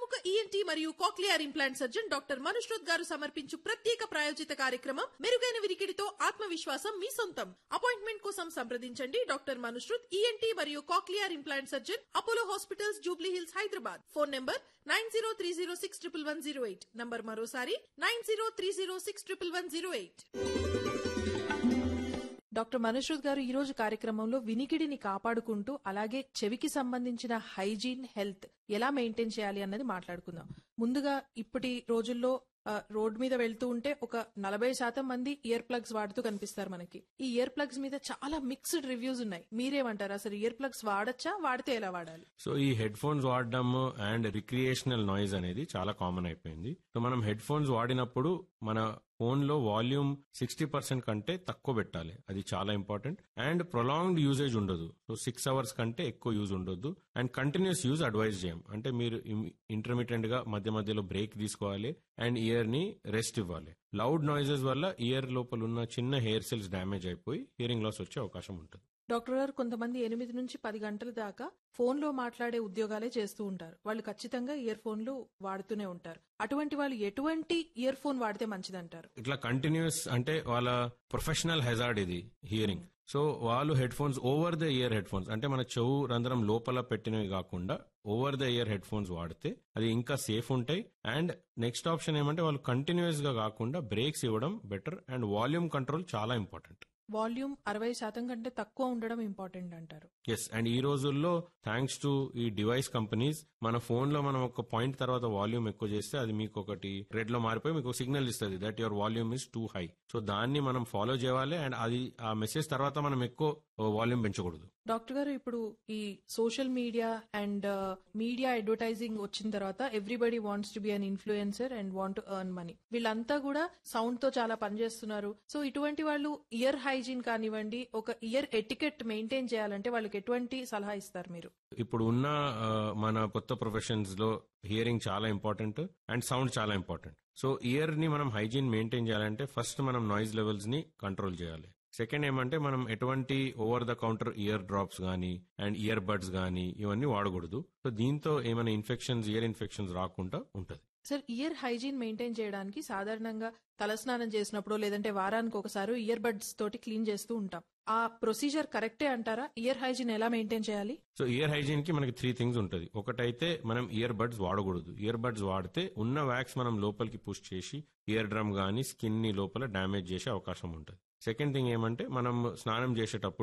ప్రముఖ ఈఎన్టీ మరియు cochlear implant surgeon doctor Manushruth గారు సమర్పించు ప్రత్యేక ప్రాయోజిత కార్యక్రమం మెరుగైన విరికిడితో ఆత్మవిశ్వాసం మీ సొంతం అపాయింట్మెంట్ కోసం సంప్రదించండి డాక్టర్ మనుష్రుత్ ఈఎన్టీ మరియు cochlear implant surgeon Apollo hospitals Jubilee Hills Hyderabad phone number nine zero three zero six triple one zero eight number మరోసారి nine zero three zero six triple one zero eight doctor Manushruth గారు ఈ రోజు కార్యక్రమంలో వినికిడిని కాపాడుకుంటూ అలాగే చెవికి సంబంధించిన హైజీన్ హెల్త్ ఎలా మెయింటైన్ చేయాలి అన్నది మాట్లాడుకుందాం ముందుగా ఇప్పటి రోజుల్లో ఆ, రోడ్ మీద వెళ్తూ ఉంటే ఒక నలభై శాతం మంది ఇయర్ ప్లగ్స్ వాడుతూ కనిపిస్తారు మనకి ఈ ఇయర్ ప్లగ్స్ మీద చాలా మిక్స్డ్ రివ్యూస్ ఉన్నాయి మీరేమంటారు అసలు ఇయర్ ప్లగ్స్ వాడచ్చా వాడితే ఎలా వాడాలి సో ఈ హెడ్ ఫోన్స్ వాడడం అండ్ రిక్రియేషనల్ నాయిస్ అనేది చాలా కామన్ అయిపోయింది సో మనం హెడ్ ఫోన్స్ వాడినప్పుడు మన ఫోన్ లో వాల్యూమ్ సిక్స్టీ పర్సెంట్ కంటే తక్కువ పెట్టాలి అది చాలా ఇంపార్టెంట్ అండ్ ప్రొలాంగ్డ్ యూజేజ్ ఉండదు సో సిక్స్ అవర్స్ కంటే ఎక్కువ యూజ్ ఉండొద్దు అండ్ కంటిన్యూస్ యూజ్ అడ్వైజ్ చేయం అంటే మీరు ఇంటర్మీడియట్ గా మధ్య మధ్యలో బ్రేక్ తీసుకోవాలి అండ్ ఇయర్ ని రెస్ట్ ఇవ్వాలి లౌడ్ నాయిసెస్ వల్ల ఇయర్ లోపల ఉన్న చిన్న హెయిర్ సెల్స్ డ్యామేజ్ అయిపోయి హియరింగ్ లాస్ వచ్చే అవకాశం ఉంటుంది డాక్టర్ గారు కొంతమంది ఎనిమిది నుంచి పది గంటల దాకా ఫోన్ లో మాట్లాడే ఉద్యోగాలే చేస్తూ ఉంటారు వాళ్ళు ఖచ్చితంగా ఇయర్ ఫోన్లు వాడుతూనే ఉంటారు అటువంటి వాళ్ళు ఎటువంటి ఇయర్ ఫోన్ వాడితే మంచిదంటారు ఇట్లా కంటిన్యూస్ అంటే వాళ్ళ ప్రొఫెషనల్ హెజార్డ్ ఇది హియరింగ్ సో వాళ్ళు headphones over the ear headphones అంటే మన చెవు రంధ్రం లోపల పెట్టినవి కాకుండా over the ear headphones వాడితే అది ఇంకా సేఫ్ ఉంటాయి అండ్ నెక్స్ట్ ఆప్షన్ ఏమంటే వాళ్ళు కంటిన్యూస్ గా కాకుండా బ్రేక్స్ ఇవ్వడం బెటర్ అండ్ వాల్యూమ్ కంట్రోల్ చాలా ఇంపార్టెంట్ వాల్యూమ్ అరవై శాతం కంటే తక్కువ ఉండడం ఇంపార్టెంట్ అంటారు ఎస్ అండ్ ఈ రోజుల్లో థ్యాంక్స్ టు ఈ డివైస్ కంపెనీస్ మన ఫోన్ లో మనం ఒక పాయింట్ తర్వాత వాల్యూమ్ ఎక్కువ చేస్తే అది మీకు ఒకటి రెడ్ లో మారిపోయి మీకు సిగ్నల్ ఇస్తుంది that your volume is too high so దాన్ని మనం ఫాలో చేయాలి అండ్ అది ఆ మెసేజ్ తర్వాత మనం ఎక్కువ వాల్యూమ్ పెంచకూడదు డాక్టర్ గారు ఇప్పుడు ఈ social media and media advertising వచ్చిన తర్వాత everybody wants to be an influencer and want to earn money వీళ్ళంతా కూడా సౌండ్ తో చాలా పనిచేస్తున్నారు సో ఇటువంటి వాళ్ళు ఇయర్ హైజీన్ కానివ్వండి ఒక ఇయర్ ఎటికెట్ మెయింటైన్ చేయాలంటే వాళ్ళకి ఎటువంటి సలహా ఇస్తారు మీరు ఇప్పుడు ఉన్న ఆ, మన కొత్త ప్రొఫెషన్స్ లో హియరింగ్ చాలా ఇంపార్టెంట్ అండ్ సౌండ్ చాలా ఇంపార్టెంట్ సో ఇయర్ ని మనం హైజీన్ మెయింటైన్ చేయాలంటే ఫస్ట్ మనం నాయిస్ లెవెల్స్ ని కంట్రోల్ చేయాలి సెకండ్ ఏమంటే మనం ఎటువంటి over the counter ear drops గానీ అండ్ ఇయర్ బడ్స్ గానీ ఇవన్నీ వాడకూడదు సో దీంతో ఏమైనా ఇన్ఫెక్షన్స్ ఇయర్ ఇన్ఫెక్షన్స్ రాకుండా ఉంటది సార్ ఇయర్ హైజీన్ మెయింటైన్ చేయడానికి సాధారణంగా తలస్నానం చేసినప్పుడు లేదంటే వారానికి ఒకసారి ఇయర్ బడ్స్ తోటి క్లీన్ చేస్తూ ఉంటాం ఆ ప్రొసీజర్ కరెక్టే అంటారా ఇయర్ హైజీన్ ఎలా మెయింటైన్ చేయాలి సో ఇయర్ హైజీన్ కి మనకి త్రీ థింగ్స్ ఉంటుంది ఒకటైతే మనం ఇయర్ బడ్స్ వాడకూడదు ఇయర్ బడ్స్ వాడితే ఉన్న వ్యాక్స్ మనం లోపలికి పుష్ చేసి ఇయర్ డ్రమ్ గానీ స్కిన్ ని లోపల డ్యామేజ్ చేసే అవకాశం ఉంటుంది సెకండ్ థింగ్ ఏమంటే మనం స్నానం చేసేటప్పుడు